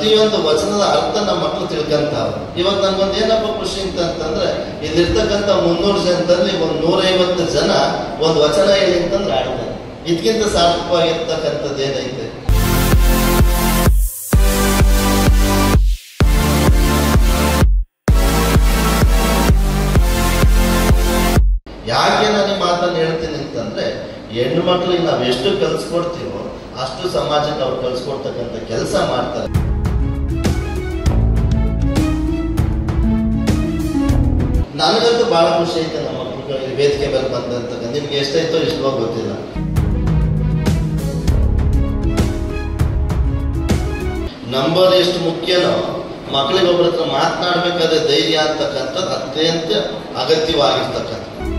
ಪ್ರತಿಯೊಂದು ವಚನದ ಅರ್ಥ ನಮ್ಮ ಮಕ್ಕಳು ತಿಳ್ಕೊಂತಾವ ಇವಾಗ ನನ್ಗೊಂದು ಏನಪ್ಪ ಖುಷಿ ಅಂತ ಅಂತಂದ್ರೆ ಇಲ್ಲಿರ್ತಕ್ಕಂಥ ಮುನ್ನೂರು ಜನದಲ್ಲಿ ಒಂದು ನೂರೈವತ್ತು ಜನ ಒಂದು ವಚನ ಹೇಳಿ ಅಂತಂದ್ರೆ ಆಡ್ತಾರೆ ಇದಕ್ಕಿಂತ ಸಾರ್ಥಕವಾಗಿರ್ತಕ್ಕಂಥದ್ದು ಏನೈತೆ ಯಾಕೆ ನಾನು ಈ ಮಾತನ್ನು ಹೇಳ್ತೀನಿ ಅಂತಂದ್ರೆ ಹೆಣ್ಣು ಮಕ್ಳಿಗೆ ನಾವು ಎಷ್ಟು ಕಲ್ಸ್ಕೊಡ್ತೀವೋ ಅಷ್ಟು ಸಮಾಜಕ್ಕೆ ಅವ್ರು ಕಲ್ಸ್ಕೊಡ್ತಕ್ಕಂಥ ಕೆಲಸ ಮಾಡ್ತಾರೆ ನನಗಂತೂ ಬಹಳ ಖುಷಿ ಐತೆ ನಮ್ಮ ಮಕ್ಕಳು ಈ ವೇದಿಕೆ ಮೇಲೆ ಬಂದಂತ ನಿಮ್ಗೆ ಎಷ್ಟಾಯ್ತೋ ಇಷ್ಟೋ ಗೊತ್ತಿಲ್ಲ ನಂಬರ್ ಎಷ್ಟು ಮುಖ್ಯನೋ ಮಕ್ಕಳಿಗೆ ಒಬ್ಬರ ಹತ್ರ ಮಾತನಾಡ್ಬೇಕಾದ್ರೆ ಧೈರ್ಯ ಅಂತಕ್ಕಂಥದ್ದು ಅತ್ಯಂತ ಅಗತ್ಯವಾಗಿರ್ತಕ್ಕಂಥ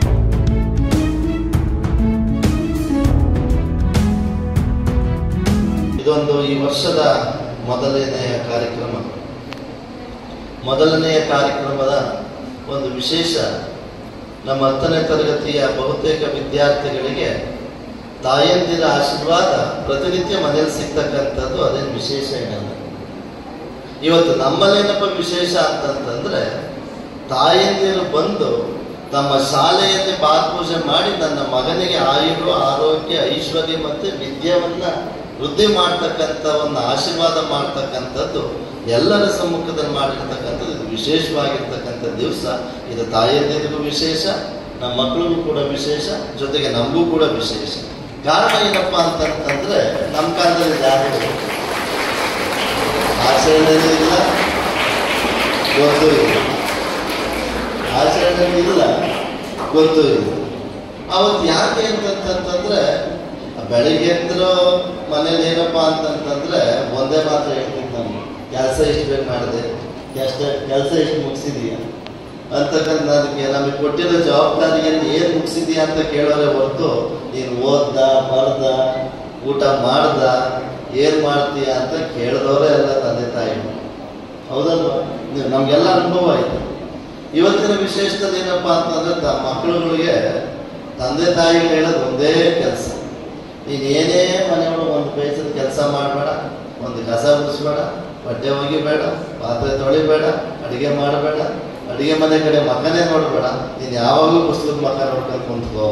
ಇದೊಂದು ಈ ವರ್ಷದ ಮೊದಲನೆಯ ಕಾರ್ಯಕ್ರಮ ಮೊದಲನೆಯ ಕಾರ್ಯಕ್ರಮದ ಒಂದು ವಿಶೇಷ ನಮ್ಮ ಹತ್ತನೇ ತರಗತಿಯ ಬಹುತೇಕ ವಿದ್ಯಾರ್ಥಿಗಳಿಗೆ ತಾಯಂದಿರ ಆಶೀರ್ವಾದ ಪ್ರತಿನಿತ್ಯ ಮನೇಲಿ ಸಿಗ್ತಕ್ಕಂಥದ್ದು ಅದೇನು ವಿಶೇಷ ಏನಲ್ಲ ಇವತ್ತು ನಮ್ಮಲ್ಲೇನಪ್ಪ ವಿಶೇಷ ಅಂತಂತಂದ್ರೆ ತಾಯಂದಿರು ಬಂದು ನಮ್ಮ ಶಾಲೆಯಲ್ಲಿ ಪೂಜೆ ಮಾಡಿ ನನ್ನ ಮಗನಿಗೆ ಆಯುಳು ಆರೋಗ್ಯ ಐಶ್ವರ್ಯ ಮತ್ತು ವಿದ್ಯೆಯನ್ನ ವೃದ್ಧಿ ಮಾಡ್ತಕ್ಕಂಥ ಒಂದು ಆಶೀರ್ವಾದ ಮಾಡ್ತಕ್ಕಂಥದ್ದು ಎಲ್ಲರ ಸಮ್ಮುಖದಲ್ಲಿ ಮಾಡಿರ್ತಕ್ಕಂಥದ್ದು ಇದು ವಿಶೇಷವಾಗಿರ್ತಕ್ಕಂಥ ದಿವಸ ಇದು ತಾಯಂದಿರಿಗೂ ವಿಶೇಷ ನಮ್ಮ ಮಕ್ಕಳಿಗೂ ಕೂಡ ವಿಶೇಷ ಜೊತೆಗೆ ನಮಗೂ ಕೂಡ ವಿಶೇಷ ಕಾರಣ ಏನಪ್ಪ ಅಂತಂತಂದ್ರೆ ನಮ್ಮ ಕಾಲದಲ್ಲಿ ಯಾರು ಆಚರಣೆನೂ ಇಲ್ಲ ಗೊತ್ತೂ ಇಲ್ಲ ಆಚರಣೆ ಇಲ್ಲ ಗೊತ್ತೂ ಇಲ್ಲ ಅವತ್ತು ಯಾಕೆ ಅಂತಂತಂದ್ರೆ ಬೆಳಿಗ್ಗೆ ಎದ್ರು ಮನೇಲಿ ಏನಪ್ಪ ಅಂತಂತಂದ್ರೆ ಒಂದೇ ಮಾತ್ರ ಹೇಳ್ತೀನಿ ನಾನು ಕೆಲಸ ಎಷ್ಟು ಬೇಕು ಮಾಡಿದೆ ಎಷ್ಟು ಕೆಲಸ ಎಷ್ಟು ಮುಗಿಸಿದೀಯ ಅಂತಕ್ಕಂಥ ನನಗೆ ನಮಗೆ ಕೊಟ್ಟಿರೋ ಜವಾಬ್ದಾರಿಯನ್ನು ಏನು ಮುಗಿಸಿದೀಯ ಅಂತ ಕೇಳೋರೆ ಹೊರತು ನೀನು ಓದ್ದ ಬರ್ದ ಊಟ ಮಾಡ್ದ ಏನು ಮಾಡ್ತೀಯ ಅಂತ ಕೇಳಿದವರೇ ಅಲ್ಲ ತಂದೆ ತಾಯಿ ಹೌದಲ್ವಾ ನೀವು ನಮಗೆಲ್ಲ ಅನುಭವ ಆಯ್ತು ಇವತ್ತಿನ ವಿಶೇಷದಲ್ಲಿ ಏನಪ್ಪ ಅಂತಂದ್ರೆ ತ ಮಕ್ಕಳುಗಳಿಗೆ ತಂದೆ ತಾಯಿಗಳು ಹೇಳೋದು ಒಂದೇ ಕೆಲಸ ನೀನು ಏನೇ ಮನೆಯೊಳಗೆ ಒಂದು ಪೈಸದ ಕೆಲಸ ಮಾಡಬೇಡ ಒಂದು ಕಸ ಗುಡಿಸ್ಬೇಡ ಬಟ್ಟೆ ಒಗಿಬೇಡ ಪಾತ್ರೆ ತೊಳಿಬೇಡ ಅಡಿಗೆ ಮಾಡಬೇಡ ಅಡಿಗೆ ಮನೆ ಕಡೆ ಮಕ್ಕನೇ ನೋಡಬೇಡ ನೀನು ಯಾವಾಗಲೂ ಪುಸ್ತಕದ ಮಕ್ಕ ನೋಡ್ಕೊಂಡು ಕುಂತ್ಕೋ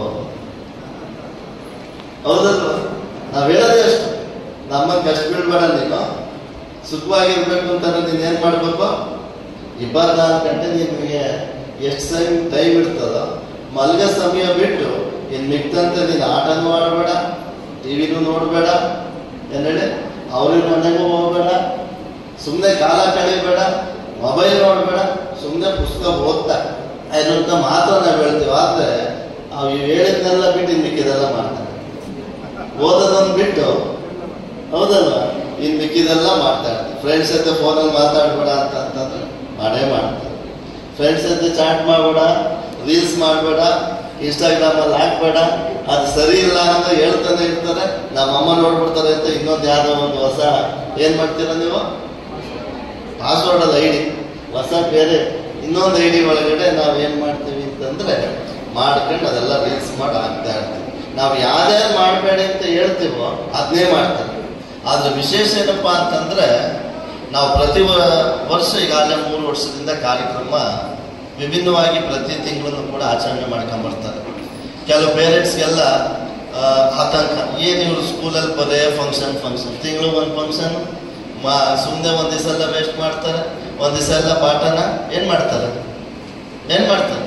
ಹೌದಲ್ವಾ ನಾವು ಹೇಳೋದೇ ಅಷ್ಟು ನಮ್ಮನ್ನು ಕಷ್ಟ ಬೀಳ್ಬೇಡ ನೀನು ಸುಖವಾಗಿರ್ಬೇಕು ಅಂತಂದ್ರೆ ನೀನು ಏನು ಮಾಡಬೇಕು ಇಪ್ಪತ್ನಾಲ್ಕು ಗಂಟೆ ನಿಮಗೆ ಎಷ್ಟು ಟೈಮ್ ಟೈಮ್ ಇರ್ತದೋ ಮಲ್ಗ ಸಮಯ ಬಿಟ್ಟು ಇನ್ನು ಮಿಕ್ತಂತೆ ನೀನು ಆಟನೂ ಆಡಬೇಡ ಟಿವಿನೂ ನೋಡಬೇಡ ಏನೇಳಿ ಅವ್ರಿಗೆ ಮನೆಗೂ ಹೋಗ್ಬೇಡ ಸುಮ್ಮನೆ ಕಾಲ ಕಳಿಬೇಡ ಮೊಬೈಲ್ ನೋಡಬೇಡ ಸುಮ್ಮನೆ ಪುಸ್ತಕ ಓದ್ತಾ ಅನ್ನೋಂಥ ಮಾತ್ರ ನಾವು ಹೇಳ್ತೀವಿ ಆದರೆ ಅವು ಇವು ಹೇಳಿದ್ನೆಲ್ಲ ಬಿಟ್ಟು ಇನ್ನು ಮಿಕ್ಕಿದೆಲ್ಲ ಮಾಡ್ತಾರೆ ಓದೋದನ್ನು ಬಿಟ್ಟು ಹೌದಲ್ವಾ ಇನ್ನು ಮಿಕ್ಕಿದೆಲ್ಲ ಮಾತಾಡ್ತಾರೆ ಫ್ರೆಂಡ್ಸ್ ಜೊತೆ ಫೋನಲ್ಲಿ ಮಾತಾಡಬೇಡ ಅಂತ ಅಂತಂದ್ರೆ ಮಾಡೇ ಮಾಡ್ತಾರೆ ಫ್ರೆಂಡ್ಸ್ ಜೊತೆ ಚಾಟ್ ಮಾಡಬೇಡ ರೀಲ್ಸ್ ಮಾಡಬೇಡ ಇನ್ಸ್ಟಾಗ್ರಾಮಲ್ಲಿ ಹಾಕ್ಬೇಡ ಅದು ಸರಿ ಇಲ್ಲ ಅಂತ ಹೇಳ್ತಾನೆ ಇರ್ತಾರೆ ನಮ್ಮ ಅಮ್ಮ ನೋಡ್ಬಿಡ್ತಾರೆ ಅಂತ ಇನ್ನೊಂದು ಯಾವುದೋ ಒಂದು ಹೊಸ ಏನು ಮಾಡ್ತೀರ ನೀವು ಪಾಸ್ವರ್ಡ್ ಅಲ್ಲ ಐಡಿ ಹೊಸ ಬೇರೆ ಇನ್ನೊಂದು ಐಡಿ ಒಳಗಡೆ ನಾವು ಏನು ಮಾಡ್ತೀವಿ ಅಂತಂದ್ರೆ ಮಾಡ್ಕೊಂಡು ಅದೆಲ್ಲ ರೀಲ್ಸ್ ಮಾಡಿ ಹಾಕ್ತಾ ಇರ್ತೀವಿ ನಾವು ಯಾವ್ದ್ಯಾರು ಮಾಡಬೇಡಿ ಅಂತ ಹೇಳ್ತೀವೋ ಅದನ್ನೇ ಮಾಡ್ತಾರೆ ಆದ್ರೆ ವಿಶೇಷ ಏನಪ್ಪ ಅಂತಂದ್ರೆ ನಾವು ಪ್ರತಿ ವ- ವರ್ಷ ಈಗಾಗಲೇ ಮೂರು ವರ್ಷದಿಂದ ಕಾರ್ಯಕ್ರಮ ವಿಭಿನ್ನವಾಗಿ ಪ್ರತಿ ತಿಂಗಳನ್ನು ಕೂಡ ಆಚರಣೆ ಮಾಡ್ಕೊಂಬರ್ತಾರೆ ಕೆಲವು ಪೇರೆಂಟ್ಸ್ಗೆಲ್ಲ ಆತಂಕ ಏನು ಇವರು ಸ್ಕೂಲಲ್ಲಿ ಬರೇ ಫಂಕ್ಷನ್ ಫಂಕ್ಷನ್ ತಿಂಗಳು ಒಂದು ಫಂಕ್ಷನ್ ಮಾ ಸುಮ್ಮನೆ ಒಂದು ದಿವಸ ಎಲ್ಲ ವೇಸ್ಟ್ ಮಾಡ್ತಾರೆ ಒಂದು ದಿವಸ ಎಲ್ಲ ಪಾಠನ ಏನು ಮಾಡ್ತಾರೆ ಏನು ಮಾಡ್ತಾರೆ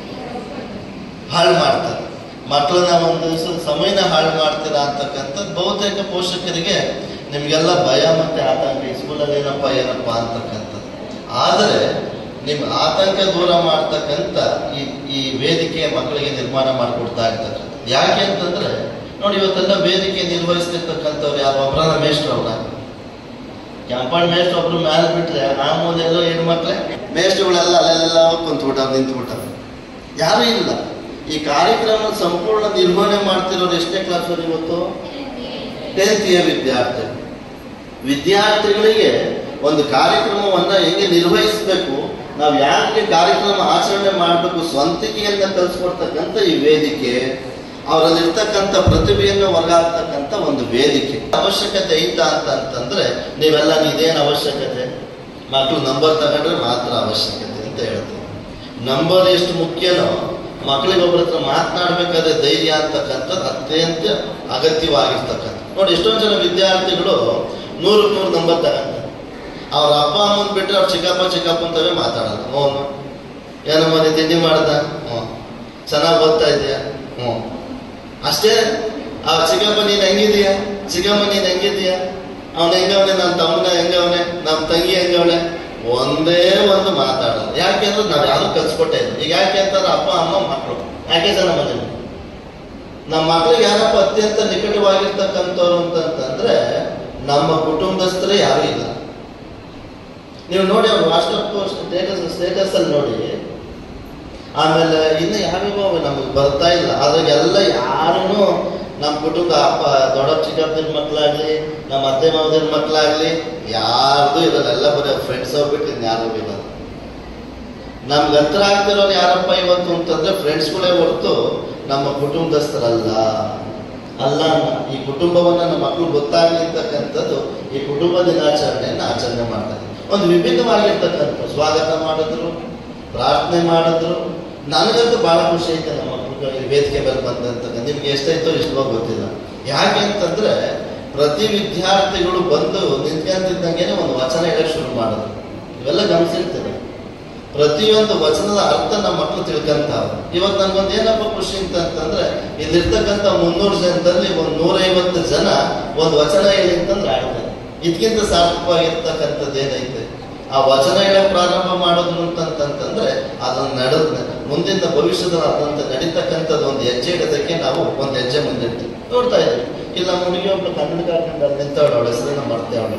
ಹಾಳು ಮಾಡ್ತಾರೆ ಮಕ್ಕಳನ್ನ ಒಂದು ದಿವಸ ಸಮಯನ ಹಾಳು ಮಾಡ್ತೀರಾ ಅಂತಕ್ಕಂಥದ್ದು ಬಹುತೇಕ ಪೋಷಕರಿಗೆ ನಿಮಗೆಲ್ಲ ಭಯ ಮತ್ತೆ ಆತಂಕ ಈ ಸ್ಕೂಲಲ್ಲಿ ಏನಪ್ಪ ಏನಪ್ಪ ಅಂತಕ್ಕಂಥದ್ದು ಆದರೆ ನಿಮ್ಮ ಆತಂಕ ದೂರ ಮಾಡ್ತಕ್ಕಂಥ ಈ ಈ ವೇದಿಕೆ ಮಕ್ಕಳಿಗೆ ನಿರ್ಮಾಣ ಮಾಡಿಕೊಡ್ತಾ ಇರ್ತಕ್ಕಂಥ ಯಾಕೆ ಅಂತಂದ್ರೆ ನೋಡಿ ಇವತ್ತೆಲ್ಲ ವೇದಿಕೆ ನಿರ್ವಹಿಸ್ತಿರ್ತಕ್ಕಂಥವ್ರು ಯಾರು ಒಬ್ಬರನ್ನ ಮೇಷ್ಟ್ರು ಅವ್ರ ಕ್ಯಾಂಪೌಂಡ್ ಮೇಷ್ಟ್ರು ಒಬ್ರು ಮ್ಯಾಲೆ ಬಿಟ್ರೆ ಆ ಮೂಲೆಯಲ್ಲೋ ಹೆಣ್ಮಕ್ಳೆ ಮೇಷ್ಟ್ರುಗಳೆಲ್ಲ ಅಲ್ಲೆಲ್ಲ ಕುಂತ್ಬಿಟ್ಟವ್ರು ನಿಂತ್ಬಿಟ್ಟವ್ರು ಯಾರೂ ಇಲ್ಲ ಈ ಕಾರ್ಯಕ್ರಮ ಸಂಪೂರ್ಣ ನಿರ್ವಹಣೆ ಮಾಡ್ತಿರೋರು ಎಷ್ಟನೇ ಕ್ಲಾಸ್ ಇವತ್ತು ಟೆಂತ್ ಇಯರ್ ವಿದ್ಯಾರ್ಥಿ ವಿದ್ಯಾರ್ಥಿಗಳಿಗೆ ಒಂದು ಕಾರ್ಯಕ್ರಮವನ್ನ ಹೆಂಗೆ ನಿರ್ವಹಿಸಬೇಕು ನಾವು ಯಾಕೆ ಕಾರ್ಯಕ್ರಮ ಆಚರಣೆ ಮಾಡಬೇಕು ಸ್ವಂತಿಕೆಯನ್ನ ಕಲಿಸ್ಕೊಡ್ತಕ್ಕಂಥ ಈ ವೇದಿಕೆ ಅವರಲ್ಲಿ ಇರ್ತಕ್ಕಂಥ ಪ್ರತಿಭೆಯನ್ನು ಹೊರಗಾಗ್ತಕ್ಕಂಥ ಒಂದು ವೇದಿಕೆ ಅವಶ್ಯಕತೆ ಐತಾ ಅಂತ ಅಂತಂದ್ರೆ ನೀವೆಲ್ಲ ಇದೇನು ಅವಶ್ಯಕತೆ ಮಕ್ಕಳು ನಂಬರ್ ತಗೊಂಡ್ರೆ ಮಾತ್ರ ಅವಶ್ಯಕತೆ ಅಂತ ಹೇಳ್ತೀವಿ ನಂಬರ್ ಎಷ್ಟು ಮುಖ್ಯನೋ ಮಕ್ಕಳಿಗೆ ಒಬ್ಬರ ಹತ್ರ ಮಾತನಾಡ್ಬೇಕಾದ್ರೆ ಧೈರ್ಯ ಅಂತಕ್ಕಂಥದ್ದು ಅತ್ಯಂತ ಅಗತ್ಯವಾಗಿರ್ತಕ್ಕಂಥ ನೋಡಿ ಎಷ್ಟೊಂದು ಜನ ವಿದ್ಯಾರ್ಥಿಗಳು ನೂರಕ್ಕೆ ನೂರು ನಂಬರ್ ತಗೊಂತಾರೆ ಅವ್ರ ಅಪ್ಪ ಅಮ್ಮನ ಬಿಟ್ಟರೆ ಅವ್ರು ಚಿಕ್ಕಪ್ಪ ಚಿಕ್ಕಪ್ಪ ಅಂತವೇ ಮಾತಾಡಲ್ಲ ಹ್ಞೂ ಏನಮ್ಮ ನೀ ತಿಂಡಿ ಮಾಡ್ದ ಹ್ಞೂ ಚೆನ್ನಾಗಿ ಓದ್ತಾ ಇದೆಯಾ ಹ್ಞೂ ಅಷ್ಟೇ ಆ ಚಿಕ್ಕಪ್ಪ ನೀನು ಹೆಂಗಿದೀಯ ಚಿಕ್ಕಮ್ಮ ನೀನು ಹೆಂಗಿದೀಯ ಅವನ ಹೆಂಗವನೆ ನನ್ನ ತಮ್ಮನ ಹೆಂಗವನೆ ನಮ್ಮ ತಂಗಿ ಹೆಂಗವನೆ ಒಂದೇ ಒಂದು ಮಾತಾಡಲ್ಲ ಯಾಕೆಂದ್ರೆ ನಾವು ಯಾರು ಕಲ್ಸ್ಕೊಟ್ಟೆ ಇಲ್ಲ ಈಗ ಯಾಕೆ ಅಂತಂದ್ರೆ ಅಪ್ಪ ಅಮ್ಮ ಮಕ್ಕಳು ಯಾಕೆ ಜನ ಮನೇಲಿ ನಮ್ಮ ಮಕ್ಳಿಗೆ ಯಾರಪ್ಪ ಅತ್ಯಂತ ನಿಕಟವಾಗಿರ್ತಕ್ಕಂಥವ್ರು ಅಂತಂತಂದ್ರೆ ನಮ್ಮ ಕುಟುಂಬಸ್ಥರೇ ಯಾರು ಇಲ್ಲ ನೀವು ನೋಡಿ ಅವ್ರು ವಾಟ್ಸಪ್ ಸ್ಟೇಟಸ್ ಸ್ಟೇಟಸ್ ಅಲ್ಲಿ ನೋಡಿ ಆಮೇಲೆ ಇನ್ನು ಯಾವ್ಯಾವ ನಮಗೆ ಬರ್ತಾ ಇಲ್ಲ ಅದ್ರಾಗೆಲ್ಲ ಯಾರೂ ನಮ್ಮ ಕುಟುಂಬ ಅಪ್ಪ ದೊಡ್ಡ ಚಿಕ್ಕಪ್ಪನ ಮಕ್ಕಳಾಗ್ಲಿ ನಮ್ಮ ಅತ್ತೆ ಮಾವದಿನ ಮಕ್ಕಳಾಗ್ಲಿ ಯಾರ್ದು ಇರಲ್ಲ ಎಲ್ಲ ಬರೀ ಫ್ರೆಂಡ್ಸ್ ಹೋಗ್ಬಿಟ್ಟು ಇನ್ಯಾರು ಇಲ್ಲ ನಮ್ಗೆ ಹತ್ರ ಆಗ್ತಿರೋರು ಯಾರಪ್ಪ ಇವತ್ತು ಅಂತಂದ್ರೆ ಫ್ರೆಂಡ್ಸ್ಗಳೇ ಹೊರತು ನಮ್ಮ ಕುಟುಂಬಸ್ಥರಲ್ಲ ಅಲ್ಲ ಅನ್ನ. ಈ ಕುಟುಂಬವನ್ನ ನಮ್ಮ ಮಕ್ಕಳು ಗೊತ್ತಾಗ್ಲಿ ಅಂತಕ್ಕಂಥದ್ದು ಈ ಕುಟುಂಬ ದಿನಾಚರಣೆಯನ್ನು ಆಚರಣೆ ಮಾಡ್ತಾರೆ ಒಂದು ವಿಭಿನ್ನವಾಗಿರ್ತಕ್ಕಂಥ ಸ್ವಾಗತ ಮಾಡಿದ್ರು ಪ್ರಾರ್ಥನೆ ಮಾಡಿದ್ರು ನನಗಂತೂ ಬಹಳ ಖುಷಿ ಐತೆ ನಮ್ಮ ಮಕ್ಕಳು ಈ ವೇದಿಕೆ ಮೇಲೆ ಬಂದಂತಕ್ಕ ನಿಮ್ಗೆ ಎಷ್ಟಾಯ್ತೋ ಇಷ್ಟವೋ ಗೊತ್ತಿಲ್ಲ ಯಾಕೆ ಅಂತಂದ್ರೆ ಪ್ರತಿ ವಿದ್ಯಾರ್ಥಿಗಳು ಬಂದು ನಿಂತ್ಕೊಂತಿದ್ದಂಗೆನೆ ಒಂದು ವಚನ ಹೇಳಕ್ ಶುರು ಮಾಡಿದ್ರು ಇವೆಲ್ಲ ಗಮನಿಸಿರ್ತೀರಿ ಪ್ರತಿಯೊಂದು ವಚನದ ಅರ್ಥ ನಮ್ಮ ಮಕ್ಕಳು ತಿಳ್ಕೊಂತಾವ ಇವತ್ತು ನನ್ಗೊಂದು ಏನಪ್ಪ ಖುಷಿ ಅಂತ ಅಂತಂದ್ರೆ ಇಲ್ಲಿರ್ತಕ್ಕಂಥ ಮುನ್ನೂರು ಜನದಲ್ಲಿ ಒಂದು ನೂರೈವತ್ತು ಜನ ಒಂದು ವಚನ ಹೇಳಿ ಅಂತಂದ್ರೆ ಆಡ್ತಾರೆ ಇದಕ್ಕಿಂತ ಸಾರ್ಥಕವಾಗಿರ್ತಕ್ಕಂಥದ್ದು ಏನೈತೆ ಆ ವಚನ ಹೇಳಕ್ ಪ್ರಾರಂಭ ಮಾಡೋದು ಅಂತಂತಂದ್ರೆ ಅದನ್ನ ನಡೆದ ಮುಂದಿನ ಭವಿಷ್ಯದ ಅದಂತ ನಡೀತಕ್ಕಂಥದ್ದು ಒಂದು ಹೆಜ್ಜೆ ಇಡೋದಕ್ಕೆ ನಾವು ಒಂದು ಹೆಜ್ಜೆ ಮುಂದಿಡ್ತೀವಿ ನೋಡ್ತಾ ಇದ್ದೀವಿ ಇಲ್ಲ ನಮ್ಮ ಹುಡುಗಿ ಒಬ್ಳು ಕನ್ನಡ ಕಾಕೊಂಡು ಅಲ್ಲಿ ನಿಂತವಳು ಅವಳ ಹೆಸರು ನಮ್ಮ ಮರ್ತೆ ಅವಳು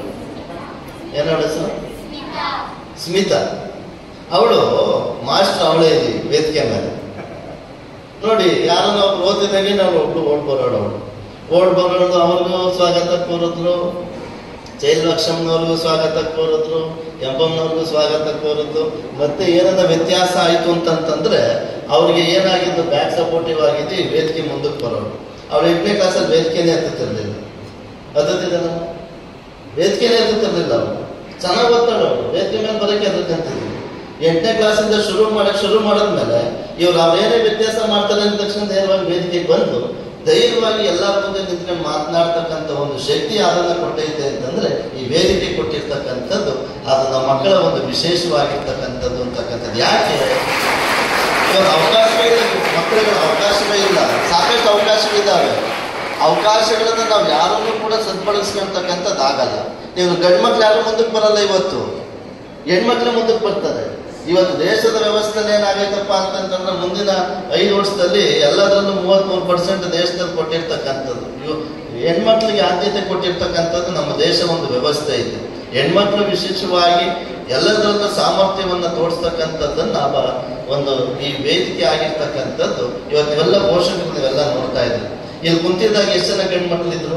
ಏನವಳ ಹೆಸರು ಸ್ಮಿತಾ ಅವಳು ಮಾಸ್ಟರ್ ಅವಳೇ ಇಲ್ಲಿ ವೇದಿಕೆ ಮೇಲೆ ನೋಡಿ ಯಾರನ್ನ ಒಬ್ರು ಓದಿದಂಗೆ ನಾವು ಒಬ್ಳು ಓಡ್ ಬರೋಳು ಅವಳು ಓಡ್ ಬರೋದು ಅವ್ರಿಗೂ ಸ್ವಾಗತ ಕೋರಿದ್ರು ಜೈಲ್ ಲಕ್ಷ್ಮಣ್ಣವ್ರಿಗೂ ಸ್ವಾಗತ ಕೋರಿದ್ರು ಎಂಪಮ್ಮನವ್ರಿಗೂ ಸ್ವಾಗತ ಕೋರಿದ್ರು ಮತ್ತೆ ಏನಾದ ವ್ಯತ್ಯಾಸ ಆಯ್ತು ಅಂತಂತಂದ್ರೆ ಅವ್ರಿಗೆ ಏನಾಗಿದ್ದು ಬ್ಯಾಕ್ ಸಪೋರ್ಟಿವ್ ಆಗಿದ್ದು ಈ ವೇದಿಕೆ ಮುಂದಕ್ಕೆ ಬರೋಳು ಅವಳು ಎಂಟನೇ ಕ್ಲಾಸಲ್ಲಿ ವೇದಿಕೆನೇ ಹತ್ತುತ್ತಿರ್ಲಿಲ್ಲ ಹತ್ತುತ್ತಿದ್ದಲ್ಲ ವೇದಿಕೆನೇ ಹತ್ತುತ್ತಿರ್ಲಿಲ್ಲ ಅವಳು ಚೆನ್ನಾಗಿ ಓದ್ತಾಳೆ ಅವಳು ವೇದಿಕೆ ಮೇಲೆ ಬರೋಕೆ ಅದಕ್ಕಂತಿದ್ವಿ ಎಂಟನೇ ಕ್ಲಾಸಿಂದ ಶುರು ಮಾಡಕ್ ಶುರು ಮಾಡಿದ್ಮೇಲೆ ಇವ್ರು ಅವ್ರೇನೇ ವ್ಯತ್ಯಾಸ ಮಾಡ್ತಾರೆ ಅಂದ ತಕ್ಷಣ ನೇರವಾಗಿ ವೇದಿಕೆಗೆ ಬಂದು ಧೈರ್ಯವಾಗಿ ಎಲ್ಲರ ಮುಂದೆ ನಿಂತ್ಕೊಂಡು ಮಾತನಾಡ್ತಕ್ಕಂಥ ಒಂದು ಶಕ್ತಿ ಅದನ್ನ ಕೊಟ್ಟೈತೆ ಅಂತಂದ್ರೆ ಈ ವೇದಿಕೆ ಕೊಟ್ಟಿರ್ತಕ್ಕಂಥದ್ದು ಅದು ನಮ್ಮ ಮಕ್ಕಳ ಒಂದು ವಿಶೇಷವಾಗಿರ್ತಕ್ಕಂಥದ್ದು ಅಂತಕ್ಕಂಥದ್ದು ಯಾಕೆ ಇವಾಗ ಅವಕಾಶವೇ ಇಲ್ಲ ಮಕ್ಕಳಿಗೆ ಅವಕಾಶವೇ ಇಲ್ಲ ಸಾಕಷ್ಟು ಅವಕಾಶಗಳಿದ್ದಾವೆ ಅವಕಾಶಗಳನ್ನ ನಾವು ಯಾರನ್ನೂ ಕೂಡ ಸದ್ಬಳಸ್ಕೊಳ್ತಕ್ಕಂಥದ್ದು ಆಗಲ್ಲ ನೀವು ಗಂಡು ಮಕ್ಳು ಯಾರು ಮುಂದಕ್ಕೆ ಬರಲ್ಲ ಇವತ್ತು ಹೆಣ್ಮಕ್ಳು ಮುಂದಕ್ಕೆ ಬರ್ತಾರೆ ಇವತ್ತು ದೇಶದ ವ್ಯವಸ್ಥೆ ಏನಾಗೈತಪ್ಪ ಅಂತಂತಂದ್ರೆ ಮುಂದಿನ ಐದು ವರ್ಷದಲ್ಲಿ ಎಲ್ಲದರಲ್ಲೂ ಮೂವತ್ಮೂರು ಪರ್ಸೆಂಟ್ ದೇಶದಲ್ಲಿ ಕೊಟ್ಟಿರ್ತಕ್ಕಂಥದ್ದು ಇವು ಹೆಣ್ಮಕ್ಳಿಗೆ ಆದ್ಯತೆ ಕೊಟ್ಟಿರ್ತಕ್ಕಂಥದ್ದು ನಮ್ಮ ದೇಶ ಒಂದು ವ್ಯವಸ್ಥೆ ಇದೆ ಹೆಣ್ಮಕ್ಳು ವಿಶೇಷವಾಗಿ ಎಲ್ಲದರಲ್ಲೂ ಸಾಮರ್ಥ್ಯವನ್ನು ತೋರಿಸ್ತಕ್ಕಂಥದ್ದನ್ನ ಬ- ಒಂದು ಈ ವೇದಿಕೆ ಆಗಿರ್ತಕ್ಕಂಥದ್ದು ಇವತ್ತು ಇವೆಲ್ಲ ಪೋಷಕರು ನೀವೆಲ್ಲ ನೋಡ್ತಾ ಇದ್ದೀವಿ ಇಲ್ಲಿ ಕುಂತಿದ್ದಾಗ ಎಷ್ಟು ಜನ ಗಂಡು ಮಕ್ಕಳಿದ್ರು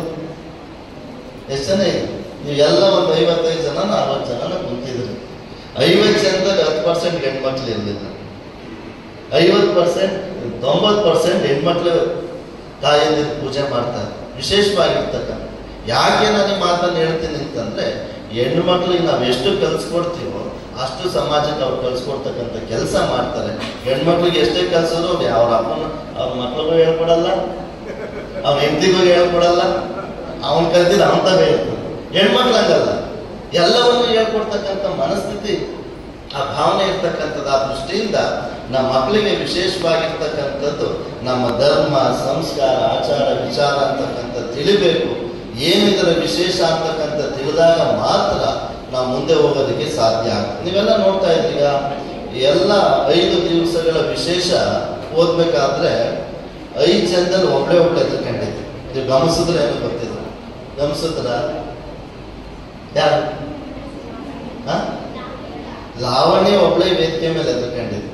ಎಷ್ಟು ಜನ ಇದ್ರು ನೀವು ಎಲ್ಲ ಒಂದು ಐವತ್ತೈದು ಜನ ಅರವತ್ತು ಜನ ಕುಂತಿದ್ರು ಐವತ್ತು ಜನದಲ್ಲಿ ಹತ್ತು ಪರ್ಸೆಂಟ್ ಗಂಡು ಮಕ್ಳು ಇರಲಿಲ್ಲ ಐವತ್ತು ಪರ್ಸೆಂಟ್ ತೊಂಬತ್ತು ಪರ್ಸೆಂಟ್ ಹೆಣ್ಮಕ್ಳು ತಾಯಿಯಂದಿರು ಪೂಜೆ ಮಾಡ್ತಾರೆ ವಿಶೇಷವಾಗಿರ್ತಕ್ಕಂಥ ಯಾಕೆ ನಾನು ಈ ಮಾತನ್ನು ಹೇಳ್ತೀನಿ ಅಂತಂದ್ರೆ ಹೆಣ್ಣು ಮಕ್ಳಿಗೆ ನಾವು ಎಷ್ಟು ಕಲಿಸ್ಕೊಡ್ತೀವೋ ಅಷ್ಟು ಸಮಾಜಕ್ಕೆ ಅವ್ರು ಕಲಿಸ್ಕೊಡ್ತಕ್ಕಂಥ ಕೆಲಸ ಮಾಡ್ತಾರೆ ಹೆಣ್ಮಕ್ಳಿಗೆ ಎಷ್ಟೇ ಕಲಿಸೋದು ಅವ್ರ ಅಪ್ಪನ ಅವ್ರ ಮಕ್ಳಿಗೂ ಹೇಳ್ಕೊಡಲ್ಲ ಅವ್ನ ಹೆಂಡತಿಗೂ ಹೇಳ್ಕೊಡಲ್ಲ ಅವನ್ ಕಲ್ತಿದ ಅವನ್ ತಾವೇ ಹೇಳ್ತಾನೆ ಹೆಣ್ಮಕ್ಳು ಹಂಗಲ್ಲ ಎಲ್ಲವನ್ನು ಹೇಳ್ಕೊಡ್ತಕ್ಕಂಥ ಮನಸ್ಥಿತಿ ಆ ಭಾವನೆ ಇರ್ತಕ್ಕಂಥದ್ದು ಆ ದೃಷ್ಟಿಯಿಂದ ನಮ್ಮ ಮಕ್ಕಳಿಗೆ ವಿಶೇಷವಾಗಿರ್ತಕ್ಕಂಥದ್ದು ನಮ್ಮ ಧರ್ಮ ಸಂಸ್ಕಾರ ಆಚಾರ ವಿಚಾರ ಅಂತಕ್ಕಂಥ ತಿಳಿಬೇಕು ಏನು ಇದರ ವಿಶೇಷ ಅಂತಕ್ಕಂಥ ತಿಳಿದಾಗ ಮಾತ್ರ ನಾವು ಮುಂದೆ ಹೋಗೋದಕ್ಕೆ ಸಾಧ್ಯ ಆಗ್ತದೆ ನೀವೆಲ್ಲ ನೋಡ್ತಾ ಇದ್ದೀಗ ಎಲ್ಲ ಐದು ದಿವಸಗಳ ವಿಶೇಷ ಓದ್ಬೇಕಾದ್ರೆ ಐದು ಜನದಲ್ಲಿ ಒಬ್ಳೆ ಒಬ್ಳೆ ಎದ್ಕೊಂಡಿದ್ದೆ ನೀವು ಗಮನಿಸಿದ್ರೆ ಏನು ಗೊತ್ತಿಲ್ಲ ಗಮನಿಸಿದ್ರ ಯಾರು ಹ? ಲಾವಣ್ಯ ಒಬ್ಳೆ ವೇದಿಕೆ ಮೇಲೆ ಎದ್ಕೊಂಡಿದ್ದೆ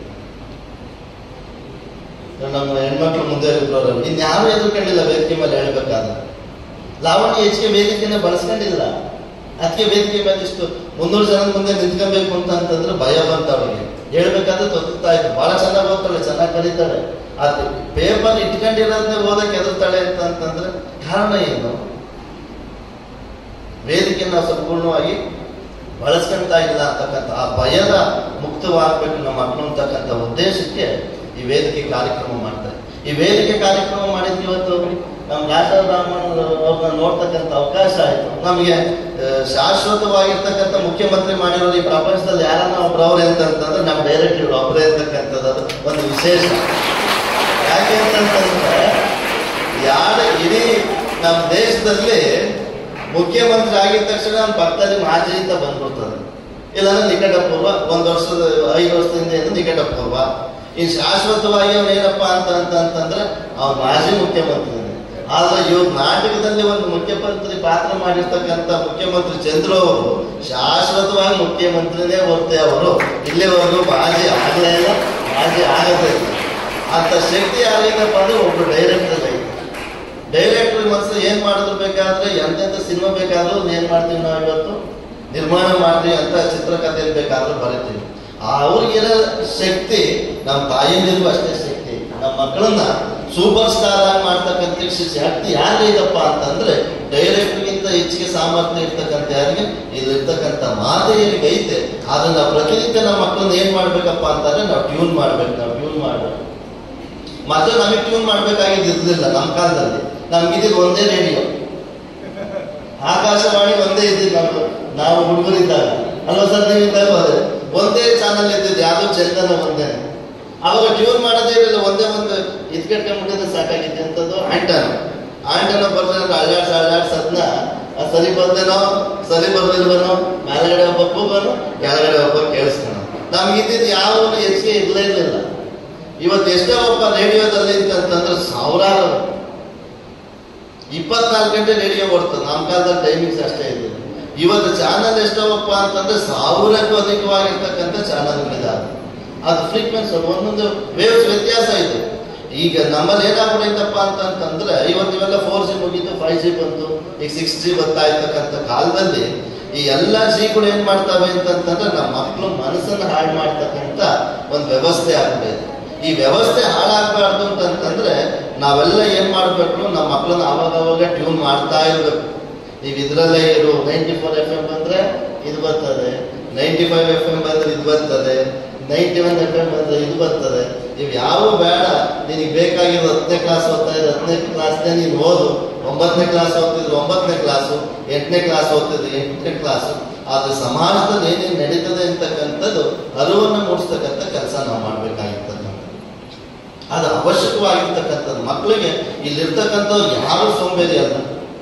ನಮ್ಮ ಹೆಣ್ಮಕ್ಳು ಮುಂದೆ ಇರೋರು ಇನ್ಯಾರು ಎದ್ಕೊಂಡಿಲ್ಲ ವೇದಿಕೆ ಮೇಲೆ ಹೇಳ್ಬೇಕಾದ್ರೆ ಲಾವಣ್ಯ ಹೆಚ್ಚಿಗೆ ವೇದಿಕೆನ ಬಳಸ್ಕೊಂಡಿಲ್ಲ ಅದಕ್ಕೆ ವೇದಿಕೆ ಮೇಲೆ ಇಷ್ಟು ಮುನ್ನೂರು ಜನ ಮುಂದೆ ನಿಂತ್ಕೊಬೇಕು ಅಂತ ಅಂತಂದ್ರೆ ಭಯ ಬಂತ ಅವಳಿಗೆ ಹೇಳ್ಬೇಕಾದ್ರೆ ತೊತ್ತಾ ಇತ್ತು ಬಹಳ ಚೆನ್ನಾಗಿ ಓದ್ತಾಳೆ ಚೆನ್ನಾಗಿ ಕಲಿತಾಳೆ ಅದು ಪೇಪರ್ ಇಟ್ಕೊಂಡಿರೋದನ್ನೇ ಓದಕ್ಕೆ ಎದುರ್ತಾಳೆ ಅಂತ ಅಂತಂದ್ರೆ ಕಾರಣ ಏನು ವೇದಿಕೆ ನಾವು ಸಂಪೂರ್ಣವಾಗಿ ಬಳಸ್ಕೊಂತಾ ಇಲ್ಲ ಅಂತಕ್ಕಂಥ ಆ ಭಯದ ಮುಕ್ತವಾಗಬೇಕು ನಮ್ಮ ಮಕ್ಕಳು ಅಂತಕ್ಕಂಥ ಉದ್ದೇಶಕ್ಕೆ ಈ ವೇದಿಕೆ ಕಾರ್ಯಕ್ರಮ ಮಾಡ್ತಾರೆ ಈ ವೇದಿಕೆ ಕಾರ್ಯಕ್ರಮ ಮಾಡಿದ್ದು ಇವತ್ತು ನಮ್ಮ ಡಾಕ್ಟರ್ ರಾಮನ್ ಅವ್ರನ್ನ ನೋಡ್ತಕ್ಕಂಥ ಅವಕಾಶ ಆಯಿತು ನಮಗೆ ಆ, ಶಾಶ್ವತವಾಗಿರ್ತಕ್ಕಂಥ ಮುಖ್ಯಮಂತ್ರಿ ಮಾಡಿರೋದು ಈ ಪ್ರಪಂಚದಲ್ಲಿ ಯಾರನ್ನ ಒಬ್ರವ್ರೆ ಅಂತಂತಂದ್ರೆ ನಮ್ಮ ಡೈರೆಕ್ಟ್ ಇವ್ರು ಒಬ್ಬರೇ ಅಂತಕ್ಕಂಥದ್ದು ಅದು ಒಂದು ವಿಶೇಷ ಯಾಕೆ ಅಂತಂತಂದ್ರೆ ಯಾರ ಇಡೀ ನಮ್ಮ ದೇಶದಲ್ಲಿ ಮುಖ್ಯಮಂತ್ರಿ ಆಗಿದ ತಕ್ಷಣ ನಮ್ಮ ಪಕ್ಕದಲ್ಲಿ ಮಾಜಿ ಅಂತ ಬಂದ್ಬಿಡ್ತದೆ ಇಲ್ಲಾಂದ್ರೆ ನಿಕಟ ಪೂರ್ವ ಒಂದ್ ವರ್ಷದ ಐದು ವರ್ಷದಿಂದ ಏನು ನಿಕಟ ಪೂರ್ವ ಇನ್ ಶಾಶ್ವತವಾಗಿ ಅವ್ನು ಏನಪ್ಪಾ ಅಂತ ಅಂತ ಅಂತಂದ್ರೆ ಅವ್ನು ಮಾಜಿ ಮುಖ್ಯಮಂತ್ರಿ ಆದ್ರೆ ಇವ್ರ ನಾಟಕದಲ್ಲಿ ಒಂದು ಮುಖ್ಯಮಂತ್ರಿ ಪಾತ್ರ ಮಾಡಿರ್ತಕ್ಕಂಥ ಮುಖ್ಯಮಂತ್ರಿ ಚಂದ್ರು ಅವರು ಶಾಶ್ವತವಾಗಿ ಮುಖ್ಯಮಂತ್ರಿನೇ ಹೊರತೆ ಅವರು ಇಲ್ಲಿವರೆಗೂ ಮಾಜಿ ಆಗಲೇ ಇಲ್ಲ ಮಾಜಿ ಆಗದೇ ಇಲ್ಲ ಅಂತ ಶಕ್ತಿ ಯಾರಿಗಪ್ಪ ಅಂದ್ರೆ ಒಬ್ರು ಡೈರೆಕ್ಟರ್ ಐತೆ ಡೈರೆಕ್ಟರ್ ಮನಸ್ಸು ಏನ್ ಮಾಡಿದ್ರು ಬೇಕಾದ್ರೆ ಎಂತೆಂತ ಸಿನಿಮಾ ಬೇಕಾದ್ರೂ ಏನ್ ಮಾಡ್ತೀವಿ ನಾವು ಇವತ್ತು ನಿರ್ಮಾಣ ಮಾಡ್ತೀವಿ ಅಂತ ಚಿತ್ರಕಥೆಯಲ್ಲಿ ಬೇಕಾದ್ರೂ ಬರೀತೀವಿ ಆ ಅವ್ರಿಗಿರೋ ಶಕ್ತಿ ನಮ್ಮ ತಾಯಿಯಂದಿರಿಗೂ ಅಷ್ಟೇ ಶಕ್ತಿ ನಮ್ಮ ಮಕ್ಕಳನ್ನ ಸೂಪರ್ ಸ್ಟಾರ್ ಆಗಿ ಮಾಡ್ತಕ್ಕಂಥ ಶಕ್ತಿ ಯಾರಿಗೆ ಇದಪ್ಪ ಅಂತಂದ್ರೆ ಡೈರೆಕ್ಟರ್ಗಿಂತ ಹೆಚ್ಚಿಗೆ ಸಾಮರ್ಥ್ಯ ಇರ್ತಕ್ಕಂಥ ಯಾರಿಗೆ ಇಲ್ಲಿರ್ತಕ್ಕಂಥ ಮಾತೆಯರಿಗೆ ಐತೆ ಅದನ್ನ ಪ್ರತಿನಿತ್ಯ ನಮ್ಮ ಮಕ್ಕಳನ್ನ ಏನ್ ಮಾಡ್ಬೇಕಪ್ಪ ಅಂತಂದ್ರೆ ನಾವು ಟ್ಯೂನ್ ಮಾಡ್ಬೇಕು ನಾವು ಟ್ಯೂನ್ ಮಾಡ್ಬೇಕು ಮತ್ತೆ ನಮಗೆ ಟ್ಯೂನ್ ಮಾಡ್ಬೇಕಾಗಿದ್ದಿರ್ಲಿಲ್ಲ ನಮ್ಮ ಕಾಲದಲ್ಲಿ ನಮ್ಗಿದ್ದು ಒಂದೇ ರೇಡಿಯೋ ಆಕಾಶವಾಣಿ ಒಂದೇ ಇದ್ದಿದ್ದು ನಾವು ನಾವು ಹುಡುಗರಿದ್ದಾಗ ಅಲ್ವಾ ಸರ್ ನೀವು ಇದ್ದಾಗ ಹೋದ್ರೆ ಒಂದೇ ಚಾನಲ್ ಇದ್ದಿದ್ದು ಯಾವ್ದೋ ಚಂದನ ಒಂದೇ ಅವಾಗ ಟ್ಯೂನ್ ಮಾಡೋದೇ ಇರಲಿಲ್ಲ ಒಂದೇ ಒಂದು ಇದ್ಕಟ್ಕೊಂಡ್ಬಿಟ್ಟಿದ್ರೆ ಸಾಕಾಗಿತ್ತು ಅಂತದ್ದು ಆಂಟನ ಆಂಟನ ಬರ್ಲಿಲ್ಲ ಅಳ್ಳಾಡ್ಸ್ ಅಳ್ಳಾಡ್ಸ್ ಅದನ್ನ ಅದ್ ಸರಿ ಬರ್ದೇನೋ ಸರಿ ಬರ್ಲಿಲ್ವನೋ ಮೇಲ್ಗಡೆ ಒಬ್ಬ ಕೂಗೋನು ಕೆಳಗಡೆ ಒಬ್ಬ ಕೇಳಿಸ್ತಾನ ನಮ್ಗಿದ್ದಿದ್ದು ಯಾವ ಹೆಚ್ಚಿಗೆ ಇರ್ಲೇ ಇರಲಿಲ್ಲ ಇವತ್ತು ಎಷ್ಟೋ ಒಬ್ಬ ರೇಡಿಯೋದಲ್ಲಿ ಅಂತಂದ್ರೆ ಸಾವಿರಾರು ಇಪ್ಪತ್ನಾಲ್ಕು ಗಂಟೆ ರೇಡಿಯೋ ಓಡ್ತದೆ ನಮ್ಮ ಕಾಲದಲ್ಲಿ ಟೈಮಿಂಗ್ಸ್ ಅಷ್ಟೇ ಇದೆ ಇವತ್ತು ಚಾನಲ್ ಎಷ್ಟವಪ್ಪ ಅಂತಂದ್ರೆ ಸಾವಿರಕ್ಕೂ ಅಧಿಕವಾಗಿರ್ತಕ್ಕಂಥ ಚಾನಲ್ಗಳಿದಾವೆ ಅದು ಫ್ರೀಕ್ವೆನ್ಸಿ ಒಂದೊಂದು ವೇವ್ಸ್ ವ್ಯತ್ಯಾಸ ಇದೆ ಈಗ ನಮ್ಮಲ್ಲಿ ಏನಾಗ್ಬಿಡೈತಪ್ಪ ಅಂತಂತಂದ್ರೆ ಇವತ್ತು ಇವೆಲ್ಲ ಫೋರ್ ಜಿ ಮುಗೀತು ಫೈವ್ ಜಿ ಬಂತು ಈಗ ಸಿಕ್ಸ್ ಜಿ ಬರ್ತಾ ಇರ್ತಕ್ಕಂಥ ಕಾಲದಲ್ಲಿ ಈ ಎಲ್ಲ ಜಿಗಳು ಏನ್ ಮಾಡ್ತವೆ ಅಂತಂತಂದ್ರೆ ನಮ್ಮ ಮಕ್ಕಳು ಮನಸ್ಸನ್ನ ಹಾಳು ಮಾಡ್ತಕ್ಕಂಥ ಒಂದು ವ್ಯವಸ್ಥೆ ಆಗ್ಬಿಟ್ಟಿದೆ ಈ ವ್ಯವಸ್ಥೆ ಹಾಳಾಗಬಾರ್ದು ಅಂತಂತಂದ್ರೆ ನಾವೆಲ್ಲ ಏನ್ ಮಾಡ್ಬೇಕು ನಮ್ಮ ಮಕ್ಕಳನ್ನ ಅವಾಗ ಅವಾಗ ಟ್ಯೂನ್ ಮಾಡ್ತಾ ಇರ್ಬೇಕು ನೀವು ಇದ್ರಲ್ಲೇ ಇರು ನೈಂಟಿ ಫೋರ್ ಎಫ್ ಎಂ ಬಂದ್ರೆ ಇದು ಬರ್ತದೆ ನೈಂಟಿ ಫೈವ್ ಎಫ್ ಎಂ ಬಂದ್ರೆ ಇದು ಬರ್ತದೆ ನೈಂಟಿ ಒನ್ ಎಫ್ ಎಂ ಬಂದ್ರೆ ಇದು ಬರ್ತದೆ ಇವು ಯಾವ ಬೇಡ ನಿನಗೆ ಬೇಕಾಗಿರೋ ಹತ್ತನೇ ಕ್ಲಾಸ್ ಓದ್ತಾ ಇದ್ರೆ ಹತ್ತನೇ ಕ್ಲಾಸ್ನೇ ನೀನು ಓದು ಒಂಬತ್ತನೇ ಕ್ಲಾಸ್ ಓದ್ತಿದ್ರು ಒಂಬತ್ತನೇ ಕ್ಲಾಸು ಎಂಟನೇ ಕ್ಲಾಸ್ ಓದ್ತಿದ್ರು ಎಂಟನೇ ಕ್ಲಾಸು ಆದ್ರೆ ಸಮಾಜದಲ್ಲಿ ಏನೇನು ನಡೀತದೆ ಅಂತಕ್ಕಂಥದ್ದು ಅರಿವನ್ನು ಮೂಡಿಸ್ತಕ್ಕಂಥ ಕೆಲಸ ನಾವು ಮಾಡ್ಬೇಕಾಗಿರ್ತಕ್ಕಂಥ ಅದು ಅವಶ್ಯಕವಾಗಿರ್ತಕ್ಕಂಥದ್ದು ಮಕ್ಕಳಿಗೆ ಇಲ್ಲಿರ್ತಕ್ಕಂಥವ್ರು ಯಾರು ಸೋಂಬೇರಿ ಅಲ್ಲ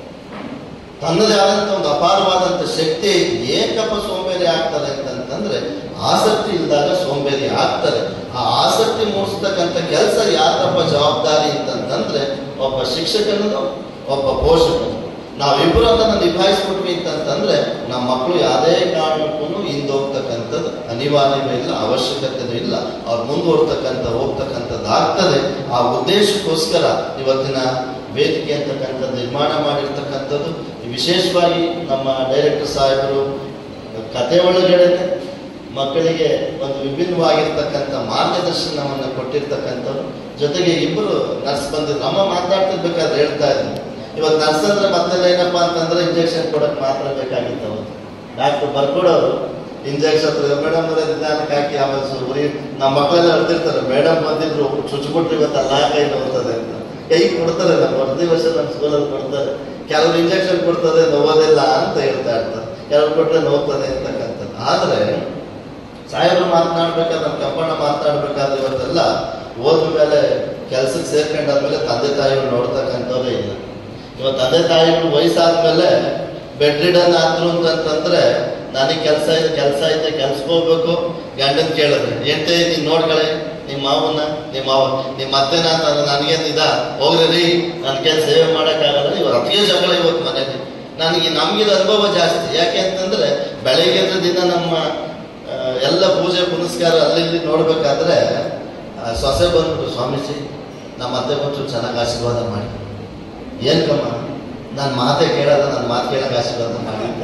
ತನ್ನದೇ ಆದಂಥ ಒಂದು ಅಪಾರವಾದಂಥ ಶಕ್ತಿ ಐತಿ ಏಕಪ್ಪ ಸೋಂಬೇರಿ ಆಗ್ತಾರೆ ಅಂತಂತಂದ್ರೆ ಆಸಕ್ತಿ ಇಲ್ದಾಗ ಸೋಂಬೇರಿ ಆಗ್ತಾರೆ ಆ ಆಸಕ್ತಿ ಮೂಡಿಸ್ತಕ್ಕಂಥ ಕೆಲಸ ಯಾರಪ್ಪ ಜವಾಬ್ದಾರಿ ಅಂತಂತಂದ್ರೆ ಒಬ್ಬ ಶಿಕ್ಷಕನದು ಒಬ್ಬ ಪೋಷಕನು ನಾವಿಬ್ಬರು ಅದನ್ನು ನಿಭಾಯಿಸ್ಬಿಟ್ವಿ ಅಂತಂತಂದ್ರೆ ನಮ್ಮ ಮಕ್ಕಳು ಯಾವುದೇ ಕಾರಣಕ್ಕೂ ಹಿಂದೋಗ್ತಕ್ಕಂಥದ್ದು ಅನಿವಾರ್ಯವೇ ಇಲ್ಲ ಅವಶ್ಯಕತೆನೂ ಇಲ್ಲ ಅವ್ರು ಮುಂದುವರ್ತಕ್ಕಂಥ ಹೋಗ್ತಕ್ಕಂಥದ್ದು ಆಗ್ತದೆ ಆ ಉದ್ದೇಶಕ್ಕೋಸ್ಕರ ಇವತ್ತಿನ ವೇದಿಕೆ ಅಂತಕ್ಕಂಥದ್ದು ನಿರ್ಮಾಣ ಮಾಡಿರ್ತಕ್ಕಂಥದ್ದು ವಿಶೇಷವಾಗಿ ನಮ್ಮ ಡೈರೆಕ್ಟರ್ ಸಾಹೇಬರು ಕತೆ ಒಳಗಡೆ ಮಕ್ಕಳಿಗೆ ಒಂದು ವಿಭಿನ್ನವಾಗಿರ್ತಕ್ಕಂಥ ಮಾರ್ಗದರ್ಶನವನ್ನು ಕೊಟ್ಟಿರ್ತಕ್ಕಂಥವ್ರು ಜೊತೆಗೆ ಇಬ್ಬರು ನರ್ಸ್ ಬಂದಿದ್ರು ಅಮ್ಮ ಮಾತಾಡ್ತಿರ್ಬೇಕಾದ್ರೆ ಹೇಳ್ತಾ ಇದ್ರು ಇವತ್ತು ನರ್ಸ್ ಅಂದ್ರೆ ಮೊದಲೆಲ್ಲ ಏನಪ್ಪ ಅಂತಂದ್ರೆ ಇಂಜೆಕ್ಷನ್ ಕೊಡಕ್ ಮಾತ್ರ ಬೇಕಾಗಿತ್ತು ಅವತ್ತು ಡಾಕ್ಟರ್ ಬರ್ಕೊಡೋರು ಇಂಜೆಕ್ಷನ್ ಮೇಡಮ್ ನಿಧಾನಕ್ಕೆ ಹಾಕಿ ಆಮೇಲೆ ಸ್ವಲ್ಪ ಉರಿ ನಮ್ಮ ಮಕ್ಕಳೆಲ್ಲ ಹೇಳ್ತಿರ್ತಾರೆ ಮೇಡಮ್ ಬಂದಿದ್ರು ಚುಚ್ಚಿಬಿಟ್ರೆ ಇವತ್ತು ಅಲ್ಲ ಕೈ ನೋಡ್ತದೆ ಅಂತ ಕೈ ಕೊಡ್ತಾರೆ ನಮ್ಮ ಪ್ರತಿ ವರ್ಷ ನಮ್ಮ ಸ್ಕೂಲಲ್ಲಿ ಕೊಡ್ತಾರೆ ಕೆಲವರು ಇಂಜೆಕ್ಷನ್ ಕೊಡ್ತದೆ ನೋவோದಿಲ್ಲ ಅಂತ ಹೇಳ್ತಾ ಇರ್ತಾರೆ ಕೆಲವ್ರು ಕೊಟ್ರೆ ನೋವ್ತದೆ ಅಂತಕ್ಕಂಥದ್ದು ಆದ್ರೆ ಸಾಹೇಬರು ಮಾತನಾಡ್ಬೇಕಾದ್ರೆ ನಮ್ಮ ಕಂಪಣ್ಣ ಮಾತನಾಡ್ಬೇಕಾದ್ರೆ ಇವತ್ತೆಲ್ಲ ಹೋದ ಮೇಲೆ ಕೆಲ್ಸಕ್ಕೆ ಸೇರ್ಕೊಂಡಾದ್ಮೇಲೆ ತಂದೆ ತಾಯಿಗಳು ನೋಡ್ತಕ್ಕಂಥವ್ರೇ ಇಲ್ಲ ಇವತ್ತು ತಂದೆ ತಾಯಿಗಳು ವಯಸ್ಸಾದ್ಮೇಲೆ ಬೆಡ್ ರಿಡನ್ ಆದ್ರು ಅಂತಂತಂದ್ರೆ ನನಗೆ ಕೆಲಸ ಇದೆ ಕೆಲಸ ಐತೆ ಕೆಲ್ಸಕ್ಕೆ ಹೋಗ್ಬೇಕು ಗಂಡನ್ ಕೇಳಿದ್ರೆ ಎಂಟೇ ನೀನ್ ನೋಡ್ಕಳೆ ನಿಮ್ಮ ಮಾವನ್ನ ನಿಮ್ಮ ಮಾವ ನಿಮ್ಮ ಅತ್ತೆನ ಅಂತ ನನಗೇನು ಇದ ಹೋಗ್ರಿ ರೀ ನನ್ನ ಕೆಲಸ ಸೇವೆ ಮಾಡೋಕ್ಕಾಗಲ್ಲ ಇವ್ರು ಅತಿಗೆ ಜಗಳ ಇವತ್ತು ಮನೇಲಿ ನನಗೆ ನಮ್ಗಿದ ಅನುಭವ ಜಾಸ್ತಿ ಯಾಕೆ ಅಂತಂದ್ರೆ ಬೆಳಗ್ಗೆ ಎದ್ದ ದಿನ ನಮ್ಮ ಆ, ಎಲ್ಲ ಪೂಜೆ ಪುನಸ್ಕಾರ ಅಲ್ಲಿ ಇಲ್ಲಿ ನೋಡ್ಬೇಕಾದ್ರೆ ಆ, ಸೊಸೆ ಬಂದ್ಬಿಟ್ಟು ಸ್ವಾಮೀಜಿ ನಮ್ಮ ಅತ್ತೆ ಬಂದು ಚೆನ್ನಾಗಿ ಆಶೀರ್ವಾದ ಮಾಡಿ ಏನ್ ಕಮ್ಮ ನಾನು ಮಾತೇ ಕೇಳಲ್ಲ ನನ್ನ ಮಾತು ಕೇಳಕ್ಕೆ ಆಶೀರ್ವಾದ ಮಾಡಿ ಅಂತ.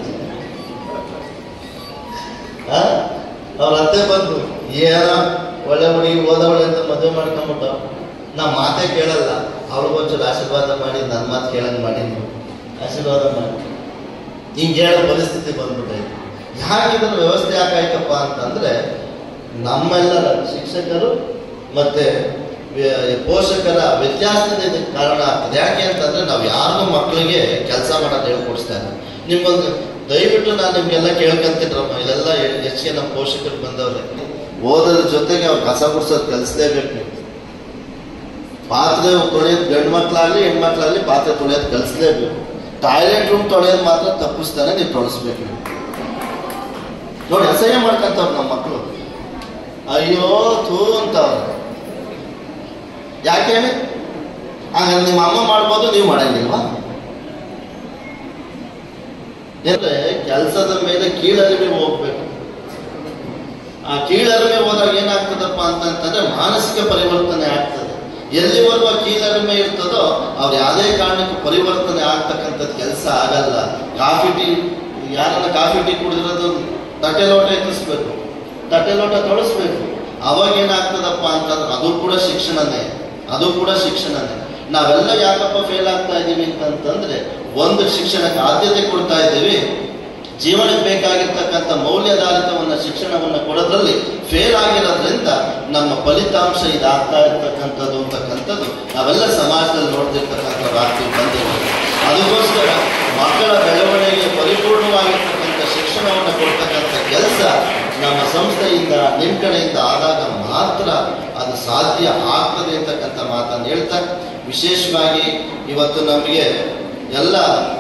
ಆ? ಅವ್ರ ಅತ್ತೆ ಬಂದು ಏನೋ ಒಳ್ಳೆ ಹುಡುಗಿ ಓದವಳೆ ಅಂತ ಮದುವೆ ಮಾಡ್ಕೊಂಬಿಟ್ಟು ನಾ ಮಾತೇ ಕೇಳಲ್ಲ ಅವ್ರಿಗೊಂಚೂರು ಆಶೀರ್ವಾದ ಮಾಡಿ ನನ್ನ ಮಾತು ಕೇಳಂಗ್ ಮಾಡಿ ನೀವು ಆಶೀರ್ವಾದ ಮಾಡಿ ಹಿಂಗೆ ಹೇಳೋ ಪರಿಸ್ಥಿತಿ ಬಂದ್ಬಿಟ್ಟೈತೆ ಯಾಕೆ ಇದರ ವ್ಯವಸ್ಥೆ ಯಾಕಾಯ್ತಪ್ಪ ಅಂತಂದ್ರೆ ನಮ್ಮೆಲ್ಲರ ಶಿಕ್ಷಕರು ಮತ್ತೆ ವ್ಯ- ಪೋಷಕರ ವ್ಯತ್ಯಾಸದಿಂದ ಇದಕ್ಕೆ ಕಾರಣ ಆಗ್ತದೆ ಯಾಕೆ ಅಂತಂದ್ರೆ ನಾವು ಯಾರಿಗೂ ಮಕ್ಕಳಿಗೆ ಕೆಲಸ ಮಾಡೋದು ಹೇಳ್ಕೊಡಿಸ್ತಾ ಇಲ್ಲ ನಿಮ್ಮೊಂದು ದಯವಿಟ್ಟು ನಾನು ನಿಮ್ಗೆಲ್ಲ ಕೇಳ್ಕೊಂತಿದ್ರಮ್ಮ ಇಲ್ಲೆಲ್ಲ ಹೆಚ್ಚಿಗೆ ನಮ್ಮ ಪೋಷಕರು ಬಂದವ್ರೆ ಓದೋದ್ರ ಜೊತೆಗೆ ಅವ್ರು ಕಸ ಗುಡ್ಸೋದು ಕಲಿಸ್ಲೇಬೇಕು ನೀವು ಪಾತ್ರೆ ತೊಳೆಯೋದು ಗಂಡು ಮಕ್ಕಳಾಗಲಿ ಹೆಣ್ಮಕ್ಳಾಗಲಿ ಪಾತ್ರೆ ತೊಳೆಯೋದು ಕಲಿಸ್ಲೇಬೇಕು ಟಾಯ್ಲೆಟ್ ರೂಮ್ ತೊಳೆಯೋದು ಮಾತ್ರ ತಪ್ಪಿಸ್ತಾನೆ ನೀವು ತೊಳಸ್ಬೇಕು ನೀವು ನೋಡಿ ಅಸಹ್ಯ ಮಾಡ್ಕೊಂತವ್ರು ನಮ್ಮ ಮಕ್ಕಳು ಅಯ್ಯೋ ಥೂ ಅಂತವ್ರು ಯಾಕೆ ಹೇಳಿ ಹಾಗಾದ್ರೆ ನಿಮ್ಮ ಅಮ್ಮ ಮಾಡ್ಬೋದು ನೀವು ಮಾಡಂಗಿಲ್ವಾ ಅಂದ್ರೆ ಕೆಲಸದ ಮೇಲೆ ಕೀಳರಿಮೆ ಹೋಗ್ಬೇಕು ಆ ಕೀಳರಿಮೆ ಹೋದಾಗ ಏನಾಗ್ತದಪ್ಪ ಅಂತಂತಂದ್ರೆ ಮಾನಸಿಕ ಪರಿವರ್ತನೆ ಆಗ್ತದೆ ಎಲ್ಲಿವರೆಗೂ ಆ ಕೀಳರಿಮೆ ಇರ್ತದೋ ಅವ್ರು ಯಾವುದೇ ಕಾರಣಕ್ಕೂ ಪರಿವರ್ತನೆ ಆಗ್ತಕ್ಕಂಥದ್ದು ಕೆಲಸ ಆಗಲ್ಲ ಕಾಫಿ ಟೀ ಯಾರನ್ನ ಕಾಫಿ ಟೀ ಕುಡಿದಿರೋದು ತಟ್ಟೆ ಲೋಟ ಎತ್ತಿಸ್ಬೇಕು ತಟ್ಟೆ ಲೋಟ ತೊಳಸ್ಬೇಕು ಅವಾಗ ಏನಾಗ್ತದಪ್ಪ ಅಂತಂದ್ರೆ ಅದು ಕೂಡ ಶಿಕ್ಷಣನೇ ಅದು ಕೂಡ ಶಿಕ್ಷಣನೇ ನಾವೆಲ್ಲ ಯಾಕಪ್ಪ ಫೇಲ್ ಆಗ್ತಾ ಇದ್ದೀವಿ ಅಂತಂತಂದ್ರೆ ಒಂದು ಶಿಕ್ಷಣಕ್ಕೆ ಆದ್ಯತೆ ಕೊಡ್ತಾ ಇದ್ದೀವಿ ಜೀವನಕ್ಕೆ ಬೇಕಾಗಿರ್ತಕ್ಕಂಥ ಮೌಲ್ಯಾಧಾರಿತವನ್ನ ಶಿಕ್ಷಣವನ್ನು ಕೊಡೋದ್ರಲ್ಲಿ ಫೇಲ್ ಆಗಿರೋದ್ರಿಂದ ನಮ್ಮ ಫಲಿತಾಂಶ ಇದಾಗ್ತಾ ಇರ್ತಕ್ಕಂಥದ್ದು ಅಂತಕ್ಕಂಥದ್ದು ನಾವೆಲ್ಲ ಸಮಾಜದಲ್ಲಿ ನೋಡ್ತಿರ್ತಕ್ಕಂಥ ರಾತ್ರಿ ಬಂದಿದೆ ಅದಕ್ಕೋಸ್ಕರ ಮಕ್ಕಳ ಬೆಳವಣಿಗೆ ಪರಿಪೂರ್ಣವಾಗಿರ್ತಕ್ಕಂಥ ಶಿಕ್ಷಣವನ್ನು ಕೊಡ್ತಕ್ಕಂಥ ಕೆಲಸ ನಮ್ಮ ಸಂಸ್ಥೆಯಿಂದ ನಿಮ್ಮ ಕಡೆಯಿಂದ ಆದಾಗ ಮಾತ್ರ ಅದು ಸಾಧ್ಯ ಆಗ್ತದೆ ಅಂತಕ್ಕಂಥ ಮಾತನ್ನು ಹೇಳ್ತಾ ವಿಶೇಷವಾಗಿ ಇವತ್ತು ನಮಗೆ ಎಲ್ಲ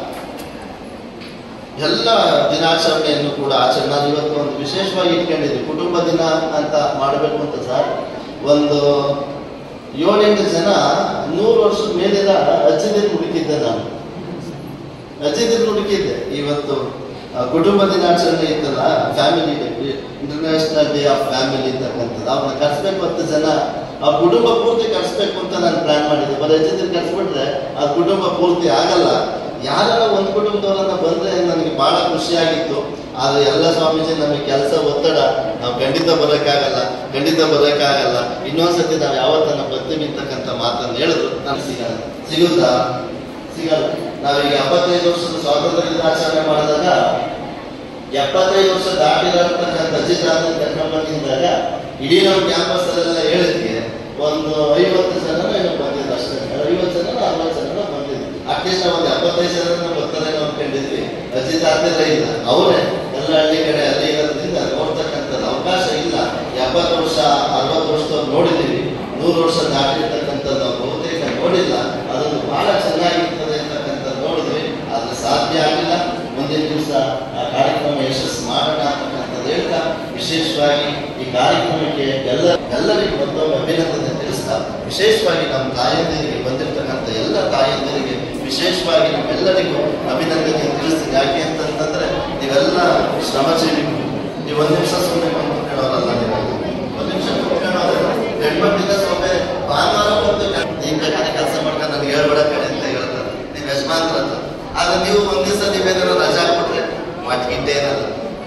ಎಲ್ಲ ದಿನಾಚರಣೆಯನ್ನು ಕೂಡ ಆಚರಣೆ ನಾನು ಇವತ್ತು ಒಂದು ವಿಶೇಷವಾಗಿ ಇಟ್ಕೊಂಡಿದ್ದೆ ಕುಟುಂಬ ದಿನ ಅಂತ ಮಾಡಬೇಕು ಅಂತ ಸರ್ ಒಂದು ಏಳೆಂಟು ಜನ ನೂರು ವರ್ಷದ ಮೇಲಿನ ಅಜ್ಜಿದಿರು ಹುಡುಕಿದ್ದೆ ನಾನು ಅಜ್ಜಿದಿರು ಹುಡುಕಿದ್ದೆ ಇವತ್ತು ಆ, ಕುಟುಂಬ ದಿನಾಚರಣೆ ಇತ್ತಲ್ಲ family day international day of family ಅಂತಕ್ಕಂಥದ್ದು ಅವ್ರನ್ನ ಕರ್ಸ್ಬೇಕು ಹತ್ತು ಜನ ಆ ಕುಟುಂಬ ಪೂರ್ತಿ ಕರ್ಸ್ಬೇಕು ಅಂತ ನಾನು ಪ್ಲಾನ್ ಮಾಡಿದ್ದೆ ಬರೀ ಅಜ್ಜಿದಿರು ಕರ್ಸ್ಬಿಟ್ರೆ ಆ ಕುಟುಂಬ ಪೂರ್ತಿ ಆಗಲ್ಲ ಯಾರೆಲ್ಲ ಒಂದು ಕುಟುಂಬದವರನ್ನ ಬಂದ್ರೆ ನನಗೆ ಬಹಳ ಖುಷಿಯಾಗಿತ್ತು ಆದ್ರೆ ಎಲ್ಲ ಸ್ವಾಮೀಜಿ ನಮಗೆ ಕೆಲಸ ಒತ್ತಡ ನಾವು ಖಂಡಿತ ಬರೋಕ್ಕಾಗಲ್ಲ ಖಂಡಿತ ಬರೋಕ್ಕಾಗಲ್ಲ ಇನ್ನೊಂದ್ಸತಿ ನಾವು ಯಾವತ್ತನ್ನ ಬರ್ತೀವಿ ಅಂತಕ್ಕಂಥ ಮಾತನ್ನು ಹೇಳಿದ್ರು ನಾನು ಸಿಗಲ್ಲ ಸಿಗುತ್ತಾ ಸಿಗಲ್ಲ ನಾವೀಗ ಎಪ್ಪತ್ತೈದು ವರ್ಷದ ಸ್ವಾತಂತ್ರ್ಯ ದಿನಾಚರಣೆ ಮಾಡಿದಾಗ ಎಪ್ಪತ್ತೈದು ವರ್ಷ ದಾಟಿರತಕ್ಕಂಥ ಅಜಿತಾದ ಕರ್ಕೊಂಡು ಬಂದಿದ್ದಾಗ ಇಡೀ ನಮ್ಮ ಕ್ಯಾಂಪಸ್ ಅಲ್ಲೆಲ್ಲ ಹೇಳಿದ್ಗೆ ಒಂದು ಐವತ್ತು ಜನ ಏನೋ ಬಂದಿದ್ದು ಅಷ್ಟೇ ಐವತ್ತು ಜನ ಅರವತ್ತು ಜನ ಬಂದಿದ್ದು ಅಟ್ಲೀಸ್ಟ್ ಒಂದು ಎಪ್ಪತ್ತೈದು ಜನ ಬರ್ತಾರೆ ಅನ್ಕೊಂಡಿದ್ವಿ ಅಜಿತ್ ಆದ್ಮೇಲೆ ಇಲ್ಲ ಅವರೇ ಎಲ್ಲ ಹಳ್ಳಿ ಕಡೆ ಅಲ್ಲಿ ಇರೋದ್ರಿಂದ ನೋಡ್ತಕ್ಕಂಥದ್ದು ಅವಕಾಶ ಇಲ್ಲ ಎಪ್ಪತ್ತು ವರ್ಷ ಅರವತ್ತು ವರ್ಷದವ್ರು ನೋಡಿದ್ದೀವಿ ನೂರು ವರ್ಷ ದಾಟಿರ್ತಕ್ಕಂಥದ್ದು ನಾವು ಬಹುತೇಕ ನೋಡಿಲ್ಲ ಅದೊಂದು ಬಹಳ ಚೆನ್ನಾಗಿರ್ತದೆ ಅಂತಕ್ಕಂಥದ್ದು ನೋಡಿದ್ವಿ ಆದ್ರೆ ಸಾಧ್ಯ ಆಗಿಲ್ಲ ಮುಂದಿನ ದಿವಸ ಆ ಕಾರ್ಯಕ್ರಮ ಯಶಸ್ಸು ಮಾಡೋಣ ಅಂತಕ್ಕಂಥದ್ದು ಹೇಳ್ತಾ ವಿಶೇಷವಾಗಿ ಈ ಕಾರ್ಯಕ್ರಮಕ್ಕೆ ಎಲ್ಲ ಎಲ್ಲರಿಗೂ ಮತ್ತೊಮ್ಮೆ ಅಭಿನಂದನೆ ತಿಳಿಸ್ತಾ ವಿಶೇಷವಾಗಿ ನಮ್ಮ ತಾಯಂದಿರಿಗೆ ಬಂದಿರತಕ್ಕಂಥ ಎಲ್ಲ ತಾಯಂದಿರಿಗೆ ವಿಶೇಷವಾಗಿ ನಮ್ಮೆಲ್ಲರಿಗೂ ಅಭಿನಂದನೆ ತಿಳಿಸ್ತೀನಿ ಯಾಕೆ ಅಂತಂತಂದ್ರೆ ನೀವೆಲ್ಲ ಶ್ರಮಜೀವಿಗಳು ನೀವು ಒಂದು ನಿಮಿಷ ಸುಮ್ಮನೆ ಕುತ್ಕೊಳ್ಳೋರಲ್ಲ ನೀವು ಒಂದು ನಿಮಿಷ ಕುತ್ಕೊಳ್ಳೋರು ಹೆಣ್ಮಕ್ಳಿಂದ ಸೊಮ್ಮೆ ಭಾನುವಾರ ಬಂದು ನಿಮ್ ಬೇಕಾದ್ರೆ ಕೆಲಸ ಮಾಡ್ಕೊಂಡು ನನಗೆ ಹೇಳ್ಬೇಡ ಕಡೆ ಅಂತ ಹೇಳ್ತಾರೆ ನೀವು ಯಜಮಾನ್ರ ಹತ್ರ ಆದ್ರೆ ನೀವು ಒಂದ್ ದಿವಸ ನೀವೇನಾದ್ರು ರಜಾ ಕೊಟ್ರೆ ಮಟ್ಗಿಂಟೆ ಇರಲ್ಲ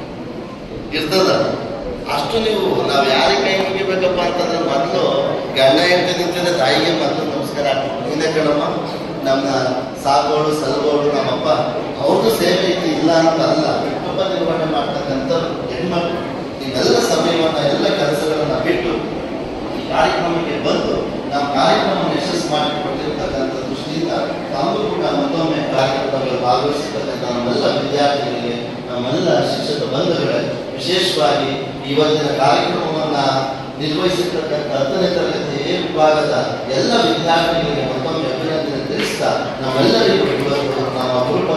ಇರ್ತದ ಅಷ್ಟು ನೀವು ನಾವು ಯಾರಿಗೆ ಕೈ ಮುಗಿಬೇಕಪ್ಪ ಅಂತಂದ್ರೆ ಮೊದಲು ಗಂಡ ಹೆಂಡತಿ ನಿಂತಿದ್ರೆ ತಾಯಿಗೆ ಮೊದಲು ನಮಸ್ಕಾರ ಹಾಕ್ಬೇಕು ನೀನೇ ಕಣಮ್ಮ ನಮ್ಮ ಸಾಕೋಳು ಸಲ್ಗೋಳು ನಮ್ಮಪ್ಪ ಅವ್ರದ್ದು ಸೇವೆ ಐತಿ ಇಲ್ಲ ಅಂತ ಅಲ್ಲ ಕುಟುಂಬ ನಿರ್ವಹಣೆ ಮಾಡ್ತಕ್ಕಂಥ ಹೆಣ್ಮಕ್ಳು ನೀವೆಲ್ಲ ಸಮಯವನ್ನ ಎಲ್ಲ ಕೆಲಸಗಳನ್ನ ಬಿಟ್ಟು ಈ ಕಾರ್ಯಕ್ರಮಕ್ಕೆ ಬಂದು ನಾವು ಕಾರ್ಯಕ್ರಮವನ್ನು ಯಶಸ್ಸು ಮಾಡಿಕೊಟ್ಟಿರ್ತಕ್ಕಂಥ ದೃಷ್ಟಿಯಿಂದ ತಾವು ಕೂಡ ಮತ್ತೊಮ್ಮೆ ಕಾರ್ಯಕ್ರಮದಲ್ಲಿ ಭಾಗವಹಿಸಿರ್ತಕ್ಕಂಥ ನಮ್ಮೆಲ್ಲ ವಿದ್ಯಾರ್ಥಿಗಳಿಗೆ ನಮ್ಮೆಲ್ಲ ಶಿಕ್ಷಕ ಬಂಧುಗಳೇ ವಿಶೇಷವಾಗಿ ಇವತ್ತಿನ ಕಾರ್ಯಕ್ರಮವನ್ನ ನಿರ್ವಹಿಸಿರ್ತಕ್ಕಂಥ ಹತ್ತನೇ ತರಗತಿ ಎ ವಿಭಾಗದ ಎಲ್ಲ ವಿದ್ಯಾರ್ಥಿಗಳಿಗೆ ಮತ್ತೊಮ್ಮೆ ಅಭಿನಂದನೆ ತಿಳಿಸ್ತಾ ನಾವೆಲ್ಲರಿಗೂ ಇವತ್ತು ನಮ್ಮ